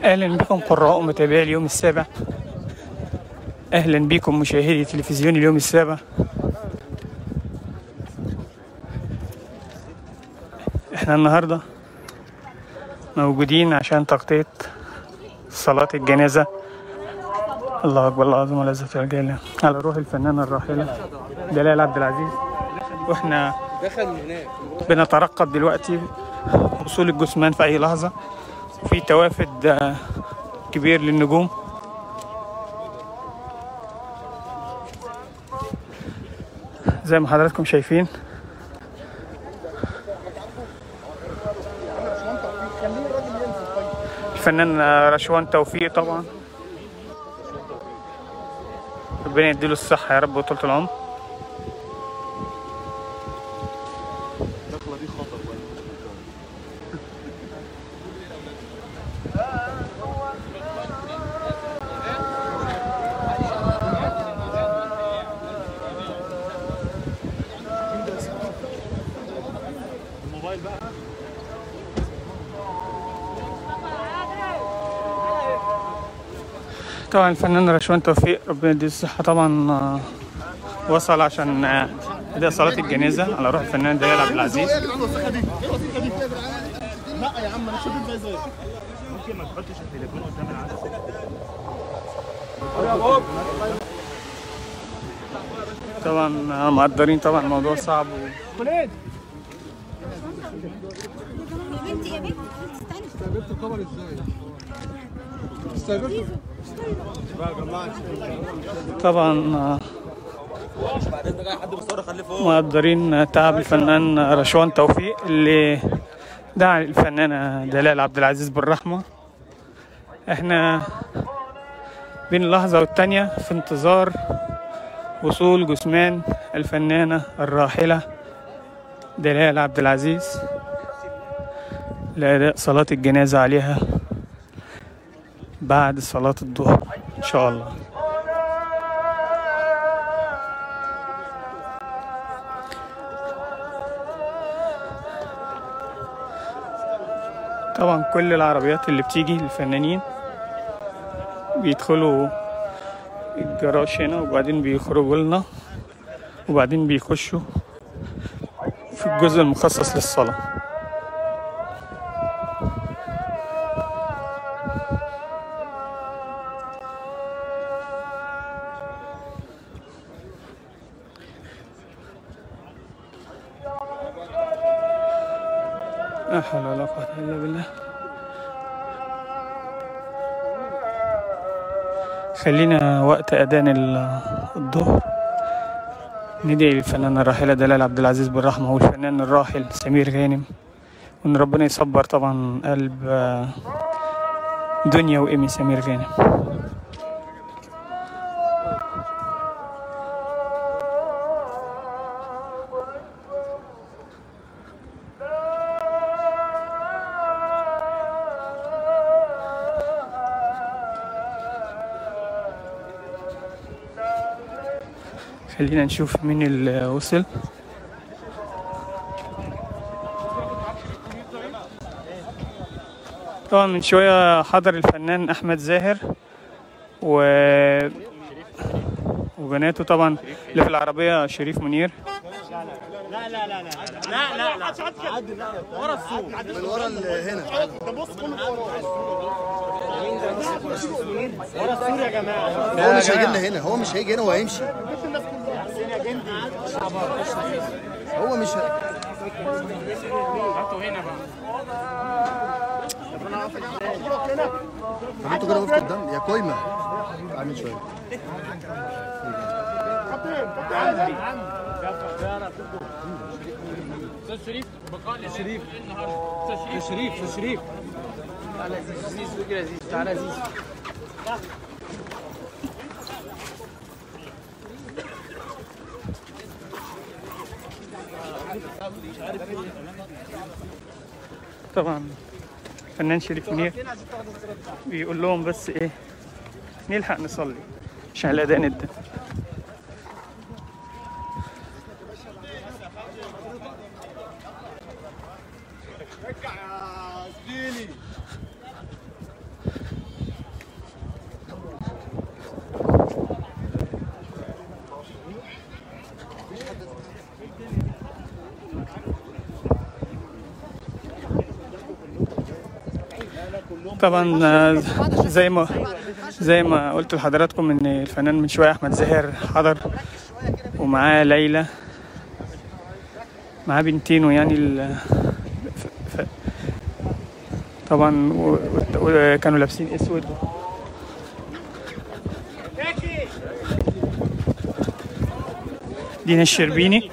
أهلا بكم قراء ومتابعي اليوم السابع أهلا بكم مشاهدي تلفزيون اليوم السابع احنا النهاردة موجودين عشان تغطية صلاة الجنازة الله أكبر الله أعظم ولا عزة الجلال على روح الفنانة الراحلة دلال عبد العزيز واحنا بنترقب دلوقتي وصول الجثمان في أي لحظة في توافد آه، كبير للنجوم زي ما حضراتكم شايفين الفنان آه، رشوان توفيق طبعا ربنا يديله الصحة يا رب وطولة العمر طبعا الفنان رشوان توفيق ربنا يديه الصحة طبعا آه، وصل عشان آه، أداء صلاة الجنازة على روح الفنان دلال عبد العزيز ايه الوثيقه دي؟ ايه الوثيقه دي؟ يا جدعان لا يا عم انا شايف ازاي ازاي ممكن ما تحطش التليفون قدام العدسه طبعا آه، مقدرين طبعا الموضوع صعب و... يا بنتي يا بنتي استني الكاميرا ازاي؟ استاذ طبعا آه، مقدرين تعب الفنان رشوان توفيق اللي دعا الفنانة دلال عبد العزيز بالرحمة احنا بين اللحظة والتانية في انتظار وصول جثمان الفنانة الراحلة دلال عبد العزيز لأداء صلاة الجنازة عليها بعد صلاة الظهر إن شاء الله طبعا كل العربيات اللي بتيجي للفنانين بيدخلوا الجراج هنا وبعدين بيخرجوا لنا وبعدين بيخشوا في الجزء المخصص للصلاة لا حول ولا قوة إلا بالله خلينا وقت أذان ال- الظهر ندعي للفنان الراحلة دلال عبد العزيز بالرحمة والفنان الراحل سمير غانم وإن ربنا يصبر طبعا قلب آه، دنيا وإيمي سمير غانم خلينا نشوف مين اللي وصل طبعا من شوية حضر الفنان أحمد زاهر و وبناته طبعا اللي في العربية شريف منير من ورا اللي هنا هو مش هيجي لنا هنا هو مش هيجي هنا وهيمشي هو مش ه... طب انتوا كده وقفتوا قدام يا كويمه عامل شويه طبعا فنان شريف منير بيقول لهم بس ايه نلحق نصلي عشان الأذان ادى طبعا آه، زي ما زي ما قلت لحضراتكم ان الفنان من شويه احمد زاهر حضر ومعاه ليلى معاه بنتينه يعني ال... ف... ف... طبعا و... و... وكانوا لابسين اسود دينا الشربيني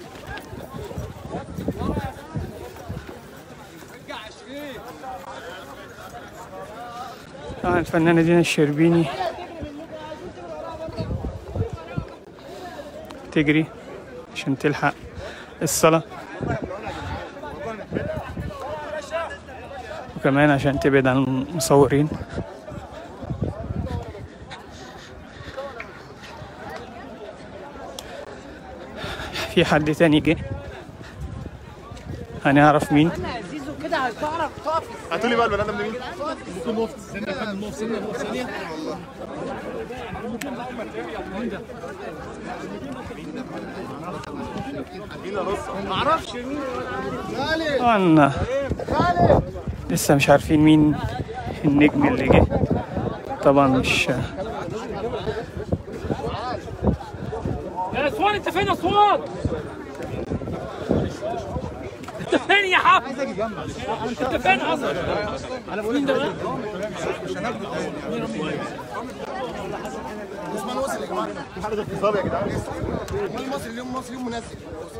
طبعا الفنانة دينا الشربيني تجري عشان تلحق الصلاة وكمان عشان تبعد عن المصورين في حد تاني جه هنعرف مين زيزو كده هتعرف تقف هاتوا لي بقى البني ادم ده مين؟ ممكن نقف استنى يا فندم نقف سنه نقف ثانيه ما اعرفش مين طبعا لسه مش عارفين مين النجم اللي جه طبعا مش يا اسوان انت فين يا اسوان؟ انت فين يا حب؟ انت فين اصلا؟ مين ده بقى؟ عثمان وصل يا جماعه في حاله اتصال يا جدعان امال مصر اليوم مصر يوم منزل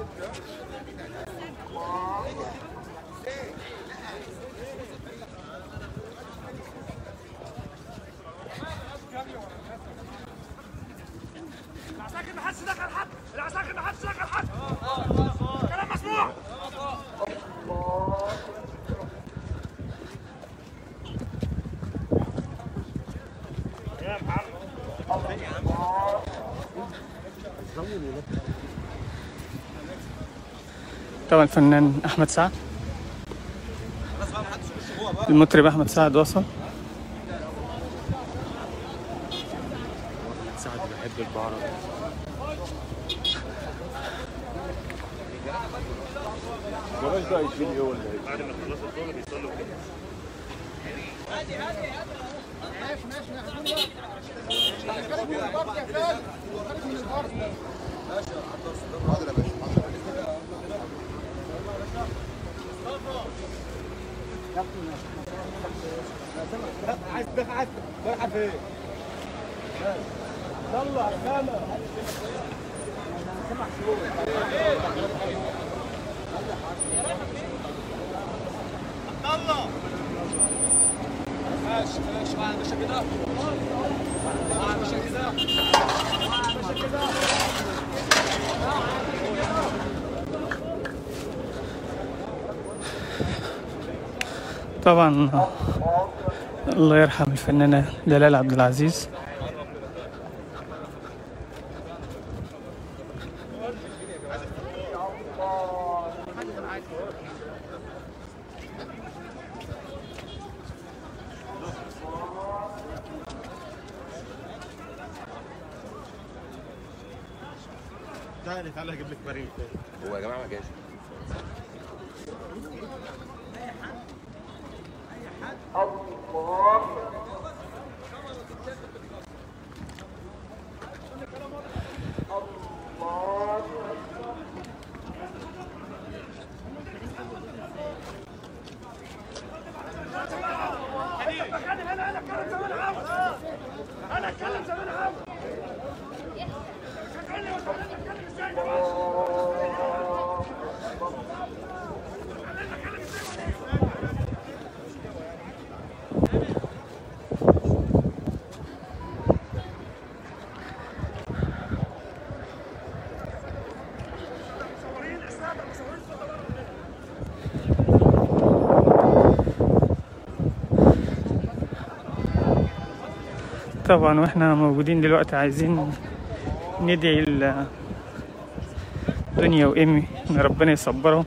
العساكر ما حدش دخل حد العساكر ما حدش دخل حد كلام مسموع طبعا الفنان احمد سعد المطرب احمد سعد وصل سعد بحب البعرة بلاش بقى يشيل ايه ولا ايه بعد ما يخلصوا الشغل بيصلوا كده خارج من البارك يا فادي خارج من البارك عايز تدفع رايحه فين؟ يلا يلا طبعا الله يرحم الفنانة دلال عبد العزيز تعالى تعالى هجيب لك مريم هو يا جماعه ما جاش انا اتكلم زمان قوي طبعا واحنا موجودين دلوقتي عايزين ندعي ل- دنيا وإيمي إن ربنا يصبرهم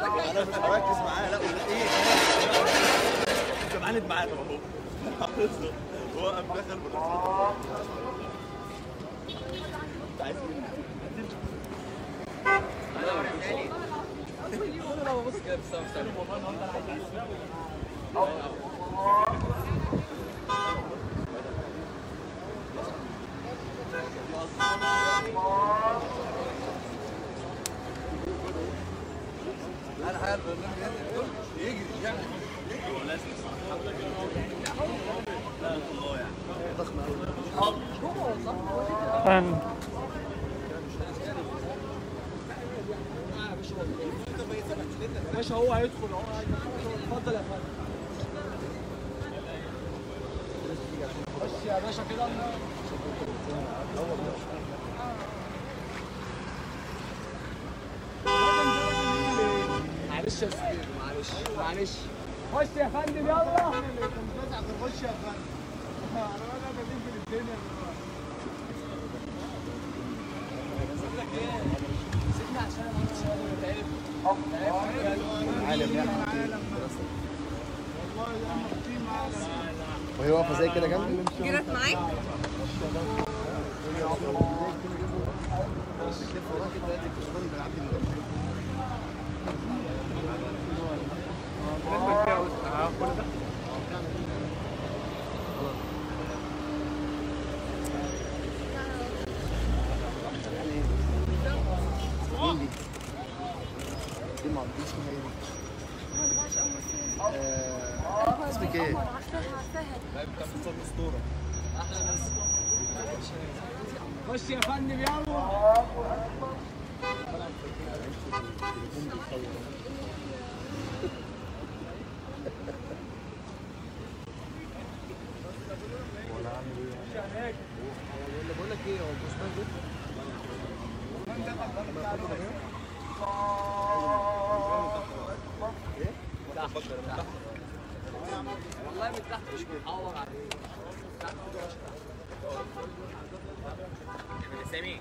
انا مش هركز معاه لا ولا ايه انت معاند معاه طب اهو هو قام دخل بالرصيد انت عايز ايه؟ فن باشا هو هيدخل اهو اتفضل يا فندم خش يا باشا كده معلش يا سيدي معلش معلش خش يا فندم يلا خش يا فندم انا انا بنزل الدنيا وهي واقفه زي كده جنبي جرت معاك اسمك ايه؟ خش يا فندم يلا والله من تحت مش بيتعور عليه سامي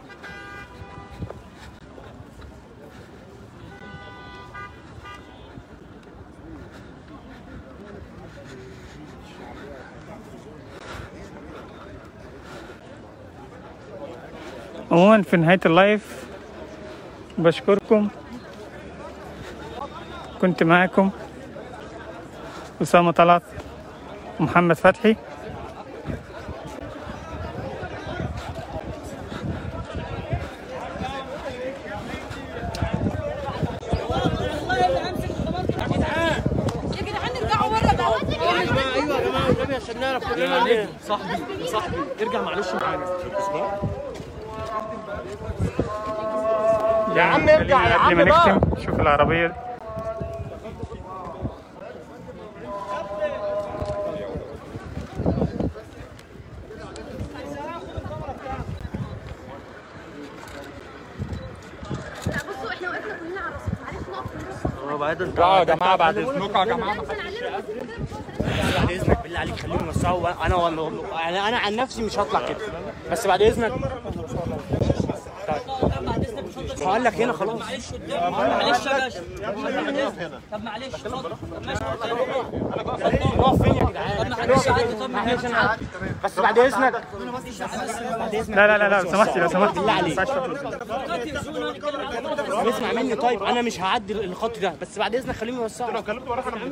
عموما في نهاية اللايف بشكركم كنت معكم أسامة طلعت محمد فتحي يا جدعان ارجعوا ورا بقى ايوه يا جماعه النبي عشان نعرف كلنا ليه صاحبي صاحبي ارجع معلش معانا يا عم ارجع يا قبل ما عم بقى. نختم شوف العربية لا بصوا احنا وقفنا كلنا على الرصيف معلش نقف في النص وبعدين يا جماعه بعد اذنكم يا جماعه ننزل علينا بس بعد اذنك بالله عليك خليهم يوسعوا انا والله يعني انا عن نفسي مش هطلع كده بس بعد اذنك طيب هقول لك هنا خلاص معلش يا باشا طب معلش اتفضل طب ماشي نقف فين يا جدعان طب معلش عادي طب معلش انا عادي. بس بعد اذنك بعد اذنك لا لا لا لا لو سمحتي لو سمحتي بالله عليك. ما ينفعش تطلع. دلوقتي يرزقنا نتكلم عن الموضوع. اسمع مني طيب انا مش هعدي الخط ده بس بعد اذنك خليهم يوسعوا لو كلمت وراك انا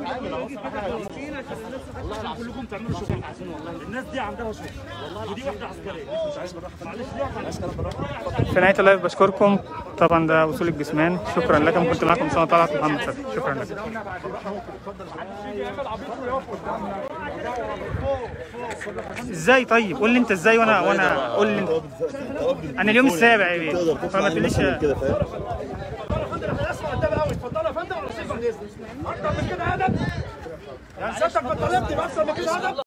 كلكم تعملوا شغل الناس دي عندها شغل ودي واحده عسكريه مش عايز معلش في نهاية اللايف بشكركم طبعا ده وصول الجسمان شكرا لكم كنت معكم أسامة طلعت محمد فتحي شكرا لكم ازاي طيب قول لي انت ازاي وانا وانا قول لي انت انا اليوم السابع يا بيه فما تقوليش كده فاهم يعني سيادتك بطلبني بس انا كده هدف